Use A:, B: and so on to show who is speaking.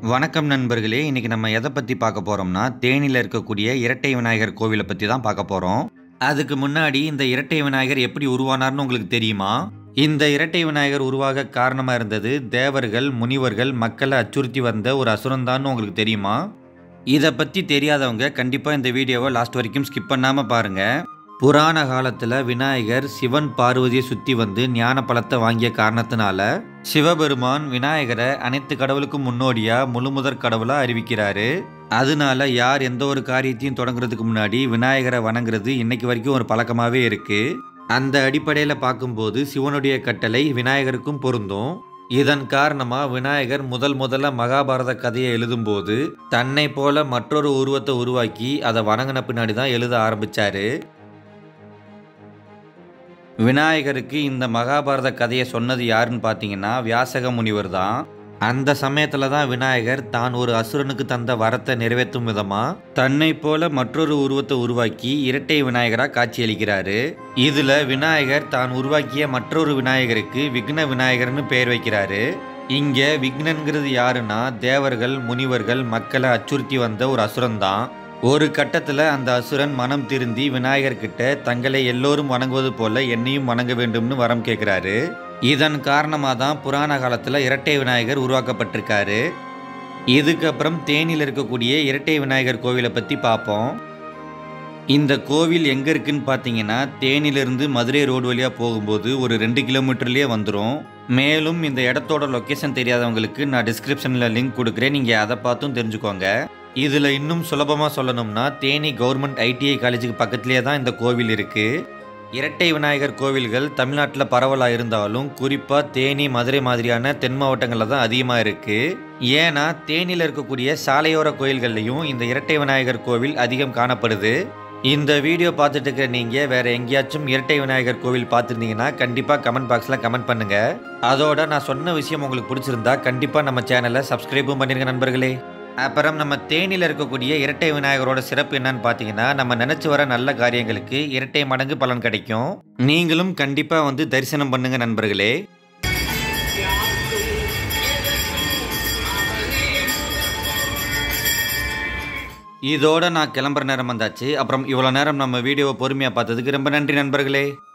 A: வணக்கம் நண்பர்களே இன்னைக்கு நம்ம எதை பற்றி பார்க்க போகிறோம்னா தேனியில் இருக்கக்கூடிய இரட்டை விநாயகர் கோவிலை பற்றி தான் பார்க்க போகிறோம் அதுக்கு முன்னாடி இந்த இரட்டை விநாயகர் எப்படி உருவானார்னு உங்களுக்கு தெரியுமா இந்த இரட்டை விநாயகர் உருவாக காரணமாக இருந்தது தேவர்கள் முனிவர்கள் மக்களை அச்சுறுத்தி வந்த ஒரு அசுரந்தான்னு உங்களுக்கு தெரியுமா இதை பற்றி தெரியாதவங்க கண்டிப்பாக இந்த வீடியோவை லாஸ்ட் வரைக்கும் ஸ்கிப் பண்ணாமல் பாருங்கள் புராண காலத்தில் விநாயகர் சிவன் பார்வதியை சுற்றி வந்து ஞான பழத்தை வாங்கிய காரணத்தினால சிவபெருமான் விநாயகரை அனைத்து கடவுளுக்கும் முன்னோடியாக முழுமுதற் கடவுளாக அறிவிக்கிறாரு அதனால யார் எந்த ஒரு காரியத்தையும் தொடங்குறதுக்கு முன்னாடி விநாயகரை வணங்குறது இன்னைக்கு வரைக்கும் ஒரு பழக்கமாகவே இருக்குது அந்த அடிப்படையில் பார்க்கும்போது சிவனுடைய கட்டளை விநாயகருக்கும் பொருந்தும் இதன் காரணமாக விநாயகர் முதல் முதல்ல மகாபாரத கதையை எழுதும்போது தன்னை போல மற்றொரு உருவத்தை உருவாக்கி அதை வணங்கின பின்னாடி தான் எழுத ஆரம்பிச்சாரு விநாயகருக்கு இந்த மகாபாரத கதையை சொன்னது யாருன்னு பார்த்தீங்கன்னா வியாசக முனிவர் தான் அந்த சமயத்தில் தான் விநாயகர் தான் ஒரு அசுரனுக்கு தந்த வரத்தை நிறைவேற்றும் விதமாக தன்னை போல மற்றொரு உருவத்தை உருவாக்கி இரட்டை விநாயகராக காட்சியளிக்கிறாரு இதில் விநாயகர் தான் உருவாக்கிய மற்றொரு விநாயகருக்கு விக்ன விநாயகர்னு பெயர் வைக்கிறாரு இங்கே விக்னன்கிறது யாருன்னா தேவர்கள் முனிவர்கள் மக்களை அச்சுறுத்தி வந்த ஒரு அசுரன் தான் ஒரு கட்டத்தில் அந்த அசுரன் மனம் திருந்தி விநாயகர் கிட்ட தங்களை எல்லோரும் வணங்குவது போல என்னையும் வணங்க வேண்டும்னு வரம் கேட்குறாரு இதன் காரணமாக தான் புராண காலத்தில் இரட்டை விநாயகர் உருவாக்கப்பட்டிருக்காரு இதுக்கப்புறம் தேனியில் இருக்கக்கூடிய இரட்டை விநாயகர் கோவிலை பற்றி பார்ப்போம் இந்த கோவில் எங்கே இருக்குன்னு பார்த்தீங்கன்னா தேனிலிருந்து மதுரை ரோடு வழியாக போகும்போது ஒரு ரெண்டு கிலோமீட்டர்லேயே வந்துடும் மேலும் இந்த இடத்தோட லொக்கேஷன் தெரியாதவங்களுக்கு நான் டிஸ்கிரிப்ஷனில் லிங்க் கொடுக்குறேன் நீங்கள் அதை பார்த்தும் தெரிஞ்சுக்கோங்க இதில் இன்னும் சுலபமாக சொல்லணும்னா தேனி கவர்மெண்ட் ஐடிஐ காலேஜுக்கு பக்கத்துலேயே தான் இந்த கோவில் இருக்குது இரட்டை விநாயகர் கோவில்கள் தமிழ்நாட்டில் பரவலாக இருந்தாலும் குறிப்பாக தேனி மதுரை மாதிரியான தென் மாவட்டங்களில் தான் அதிகமாக இருக்குது ஏன்னா தேனியில் இருக்கக்கூடிய சாலையோர கோயில்கள்லையும் இந்த இரட்டை விநாயகர் கோவில் அதிகம் காணப்படுது இந்த வீடியோ பார்த்துட்டு இருக்கிற நீங்கள் வேறு எங்கேயாச்சும் இரட்டை விநாயகர் கோவில் பார்த்துருந்தீங்கன்னா கண்டிப்பாக கமெண்ட் பாக்ஸில் கமெண்ட் பண்ணுங்கள் அதோட நான் சொன்ன விஷயம் உங்களுக்கு பிடிச்சிருந்தா கண்டிப்பாக நம்ம சேனலை சப்ஸ்கிரைபும் பண்ணிருங்க நண்பர்களே அப்புறம் நம்ம தேனியில் இருக்கக்கூடிய இரட்டை விநாயகரோட சிறப்பு என்னன்னு பார்த்தீங்கன்னா நம்ம நினச்சி வர நல்ல காரியங்களுக்கு இரட்டை மடங்கு பலன் கிடைக்கும் நீங்களும் கண்டிப்பாக வந்து தரிசனம் பண்ணுங்க நண்பர்களே இதோட நான் கிளம்புற நேரம் வந்தாச்சு அப்புறம் இவ்வளோ நேரம் நம்ம வீடியோவை பொறுமையாக பார்த்ததுக்கு ரொம்ப நன்றி நண்பர்களே